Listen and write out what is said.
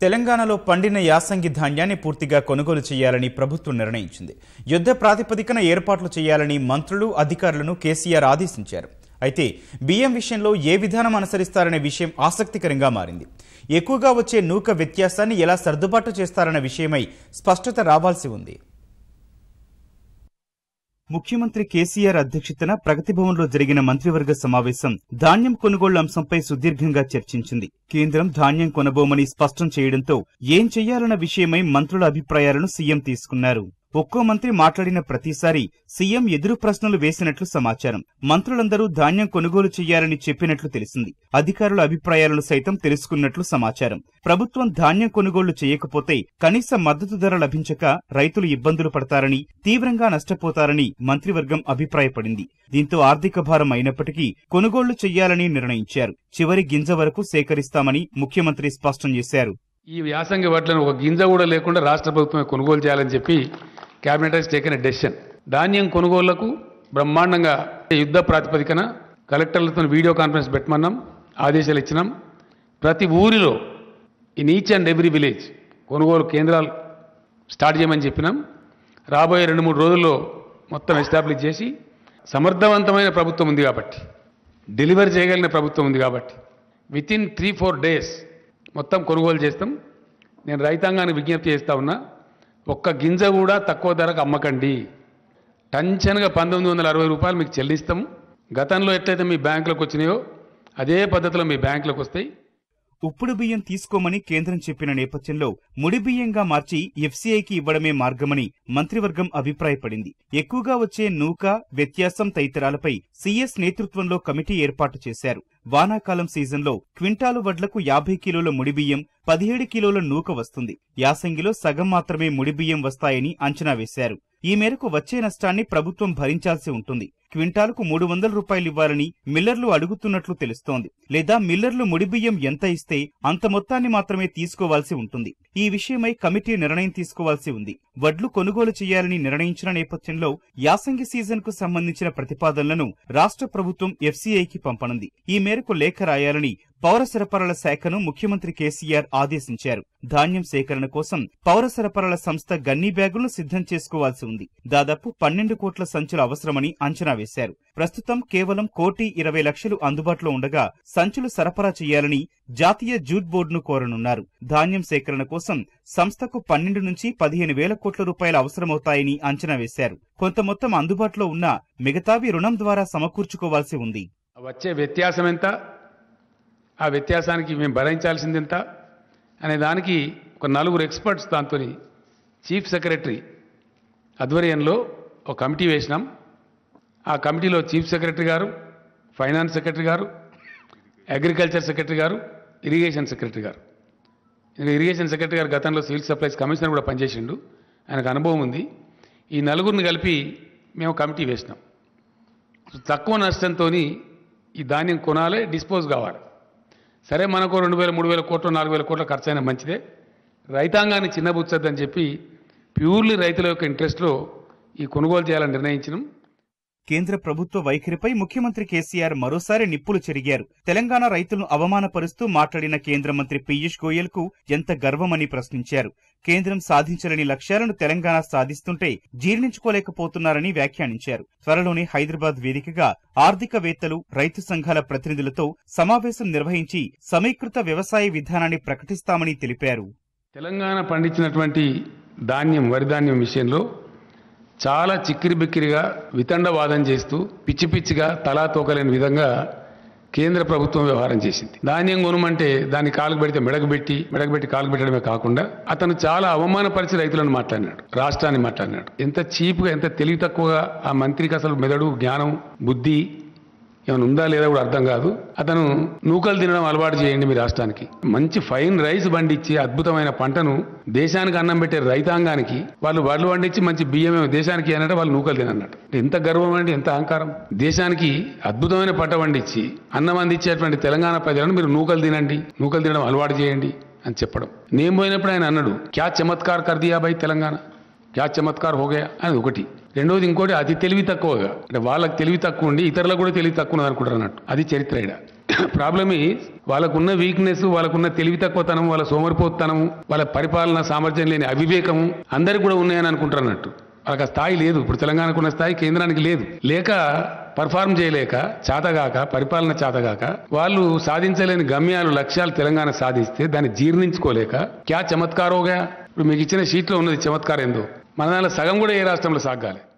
తెలంగాణలో పండిన యాసంగి ధాన్యాన్ని పూర్తిగా కొనుగోలు చేయాలని ప్రభుత్వం నిర్ణయించింది యుద్ధ ప్రాతిపదికన ఏర్పాట్లు చేయాలని మంత్రులు అధికారులను కేసీఆర్ ఆదేశించారు అయితే బియ్యం విషయంలో ఏ విధానం అనుసరిస్తారనే విషయం ఆసక్తికరంగా మారింది ఎక్కువగా వచ్చే నూక వ్యత్యాసాన్ని ఎలా సర్దుబాటు చేస్తారన్న విషయమై స్పష్టత రావాల్సి ఉంది ముఖ్యమంత్రి కేసీఆర్ అధ్యక్షతన ప్రగతి భవన్లో జరిగిన మంత్రివర్గ సమావేశం ధాన్యం కొనుగోళ్ల అంశంపై సుదీర్ఘంగా చర్చించింది కేంద్రం ధాన్యం కొనబోమని స్పష్టం చేయడంతో ఏం చెయ్యాలన్న విషయమై మంత్రుల అభిప్రాయాలను సీఎం తీసుకున్నారు ఒక్కో మంత్రి మాట్లాడిన ప్రతిసారి సీఎం ఎదురు ప్రశ్నలు వేసినట్లు సమాచారం మంత్రులందరూ ధాన్యం కొనుగోలు చేయాలని చెప్పినట్లు తెలిసింది అధికారుల అభిప్రాయాలను సైతం తెలుసుకున్నట్లు సమాచారం ప్రభుత్వం ధాన్యం కొనుగోళ్లు చేయకపోతే కనీస మద్దతు ధర లభించక రైతులు ఇబ్బందులు పడతారని తీవ్రంగా నష్టపోతారని మంత్రివర్గం అభిప్రాయపడింది దీంతో ఆర్థిక భారం అయినప్పటికీ కొనుగోళ్లు చేయాలని నిర్ణయించారు చివరి గింజ వరకు సేకరిస్తామని ముఖ్యమంత్రి స్పష్టం చేశారు ఈ వ్యాసంగి వడ్లను ఒక గింజ కూడా లేకుండా రాష్ట్ర ప్రభుత్వమే కొనుగోలు చేయాలని చెప్పి కేబినెట్ హెస్ టేకెన్ డెసిషన్ ధాన్యం కొనుగోళ్లకు బ్రహ్మాండంగా యుద్ధ ప్రాతిపదికన కలెక్టర్లతో వీడియో కాన్ఫరెన్స్ పెట్టమన్నాం ఆదేశాలు ఇచ్చినాం ప్రతి ఊరిలో in each and every village కొనుగోలు కేంద్రాలు స్టార్ట్ చేయమని చెప్పినాం రాబోయే రెండు మూడు రోజుల్లో మొత్తం ఎస్టాబ్లిష్ చేసి సమర్థవంతమైన ప్రభుత్వం ఉంది కాబట్టి డెలివరీ చేయగలిగిన ప్రభుత్వం ఉంది కాబట్టి with in three four days మొత్తం కొనుగోలు చేస్తాం నేను రైతాంగానికి విజ్ఞప్తి చేస్తా ఉన్నా ఒక్క గింజ కూడా తక్కువ ధరకు అమ్మకండి టంచనగా పంతొమ్మిది వందల అరవై రూపాయలు మీకు చెల్లిస్తాం గతంలో ఎట్లయితే మీ బ్యాంకులకు వచ్చినాయో అదే పద్ధతిలో మీ బ్యాంకులకు వస్తాయి ఉప్పుడు బియ్యం తీసుకోమని కేంద్రం చెప్పిన నేపథ్యంలో ముడి బియ్యంగా మార్చి ఎఫ్సీఐకి ఇవ్వడమే మార్గమని మంత్రివర్గం అభిప్రాయపడింది ఎక్కువగా వచ్చే నూక వ్యత్యాసం తదితరాలపై సీఎస్ నేతృత్వంలో కమిటీ ఏర్పాటు చేశారు వానాకాలం సీజన్లో క్వింటాలు వడ్లకు యాభై కిలోల ముడి బియ్యం పదిహేడు కిలోల నూక వస్తుంది యాసంగిలో సగం మాత్రమే ముడి బియ్యం వస్తాయని అంచనా వేశారు ఈ మేరకు వచ్చే నష్టాన్ని ప్రభుత్వం భరించాల్సి ఉంటుంది క్వింటాలకు మూడు వందల రూపాయలు ఇవ్వాలని మిల్లర్లు అడుగుతున్నట్లు తెలుస్తోంది లేదా మిల్లర్లు ముడి బియ్యం ఎంత ఇస్తే అంత మొత్తాన్ని మాత్రమే తీసుకోవాల్సి ఉంటుంది ఈ విషయమై కమిటీ నిర్ణయం తీసుకోవాల్సి ఉంది వడ్లు కొనుగోలు చేయాలని నిర్ణయించిన నేపథ్యంలో యాసంగి సీజన్ కు సంబంధించిన ప్రతిపాదనలను రాష్ట్ర ప్రభుత్వం ఎఫ్సీఐకి పంపనుంది ఈ మేరకు లేఖ రాయాలని పౌర సరఫరాల శాఖను ముఖ్యమంత్రి కేసీఆర్ ఆదేశించారు ధాన్యం సేకరణ కోసం పౌర సరఫరాల సంస్థ గన్నీ బ్యాగులను సిద్ధం చేసుకోవాల్సి ఉంది దాదాపు పన్నెండు కోట్ల సంచులు అవసరమని అంచనా వేశారు ప్రస్తుతం కేవలం కోటి ఇరవై లక్షలు అందుబాటులో ఉండగా సంచులు సరఫరా చేయాలని జాతీయ జూట్ బోర్డును కోరనున్నారు ధాన్యం సేకరణ కోసం సంస్థకు పన్నెండు నుంచి పదిహేను వేల కోట్ల రూపాయలు అవసరమవుతాయని అంచనా వేశారు కొంత మొత్తం అందుబాటులో ఉన్న మిగతావి రుణం ద్వారా సమకూర్చుకోవాల్సి ఉంది వచ్చే వ్యత్యాసం ఎంత ఆ వ్యత్యాసానికి మేము భరించాల్సింది ఎంత అనే దానికి ఒక నలుగురు ఎక్స్పర్ట్స్ దాంతో చీఫ్ సెక్రటరీ ఆధ్వర్యంలో ఒక కమిటీ వేసినాం ఆ కమిటీలో చీఫ్ సెక్రటరీ గారు ఫైనాన్స్ సెక్రటరీ గారు అగ్రికల్చర్ సెక్రటరీ గారు ఇరిగేషన్ సెక్రటరీ గారు ఇంకా ఇరిగేషన్ సెక్రటరీ గారు గతంలో సివిల్ సప్లైస్ కమిషనర్ కూడా పనిచేసిండు ఆయనకు అనుభవం ఉంది ఈ నలుగురిని కలిపి మేము కమిటీ వేసినాం తక్కువ నష్టంతో ఈ ధాన్యం కొనాలి డిస్పోజ్ కావాలి సరే మనకు రెండు వేల మూడు వేల కోట్లు నాలుగు వేల కోట్ల ఖర్చు అయినా మంచిదే రైతాంగాన్ని చిన్నబుచ్చొద్దని చెప్పి ప్యూర్లీ రైతుల యొక్క ఇంట్రెస్ట్లో ఈ కొనుగోలు చేయాలని నిర్ణయించినాం కేంద్ర ప్రభుత్వ వైఖరిపై ముఖ్యమంత్రి కేసీఆర్ మరోసారి నిప్పులు చెరిగారు తెలంగాణ రైతులను అవమానపరుస్తూ మాట్లాడిన కేంద్ర మంత్రి పీయూష్ గోయల్ కు ఎంత గర్వమని ప్రశ్నించారు కేంద్రం సాధించలేని లక్ష్యాలను తెలంగాణ సాధిస్తుంటే జీర్ణించుకోలేకపోతున్నారని వ్యాఖ్యానించారు త్వరలోనే హైదరాబాద్ వేదికగా ఆర్థికవేత్తలు రైతు సంఘాల ప్రతినిధులతో సమావేశం నిర్వహించి సమీకృత వ్యవసాయ విధానాన్ని ప్రకటిస్తామని తెలిపారు తెలంగాణ పండించినటువంటి ధాన్యం వరి ధాన్యం విషయంలో చాలా చిక్కిరి బిక్కిరిగా వితండవాదం చేస్తూ పిచ్చి పిచ్చిగా తలా తోకలేని విధంగా కేంద్ర ప్రభుత్వం వ్యవహారం చేసింది ధాన్యం కొనమంటే దాన్ని కాలుకు పెడితే మెడకు పెట్టి మెడకు పెట్టి కాలుకు పెట్టడమే కాకుండా అతను చాలా అవమానపరిచి రైతులను మాట్లాడినాడు రాష్ట్రాన్ని మాట్లాడినాడు ఎంత చీప్గా ఎంత తెలివి తక్కువగా ఆ మంత్రికి అసలు మెదడు జ్ఞానం బుద్ధి ఏమైనా ఉందా లేదా కూడా అర్థం కాదు అతను నూకలు తినడం అలవాటు చేయండి మీ రాష్ట్రానికి మంచి ఫైన్ రైస్ పండించి అద్భుతమైన పంటను దేశానికి అన్నం పెట్టే రైతాంగానికి వాళ్ళు వడ్లు పండించి మంచి బియ్యమే దేశానికి అనంటే వాళ్ళు నూకలు తినన్నట్టు ఎంత గర్వం అండి ఎంత అహంకారం దేశానికి అద్భుతమైన పంట పండించి అన్నం అందించేటువంటి తెలంగాణ ప్రజలను మీరు నూకలు తినండి నూకలు తినడం అలవాటు చేయండి అని చెప్పడం నేను పోయినప్పుడు ఆయన అన్నాడు క్యా చమత్కార్ కర్దియా బై తెలంగాణ క్యా చమత్కార్ హోగయా అని ఒకటి రెండోది ఇంకోటి అతి తెలివి తక్కువగా అంటే వాళ్ళకి తెలివి తక్కువ ఉండి ఇతరులకు కూడా తెలివి తక్కువ ఉన్నది అనుకుంటారు అన్నట్టు అది చరిత్ర ఈడ ప్రాబ్లమ్ ఈజ్ వాళ్ళకున్న వీక్నెస్ వాళ్ళకున్న తెలివి తక్కువతనం వాళ్ళ సోమరిపోతనం వాళ్ళ పరిపాలన సామర్థ్యం లేని అవివేకము అందరికి కూడా ఉన్నాయని అనుకుంటున్నట్టు వాళ్ళకి ఆ స్థాయి లేదు ఇప్పుడు తెలంగాణకు ఉన్న స్థాయి కేంద్రానికి లేదు లేక పర్ఫార్మ్ చేయలేక చాతగాక పరిపాలన చాతగాక వాళ్ళు సాధించలేని గమ్యాలు లక్ష్యాలు తెలంగాణ సాధిస్తే దాన్ని జీర్ణించుకోలేక క్యా చమత్కారోగా ఇప్పుడు మీకు ఇచ్చిన షీట్లో ఉన్నది చమత్కారం ఏందో మన దానిలో సగం కూడా ఏ రాష్ట్రంలో సాగాలి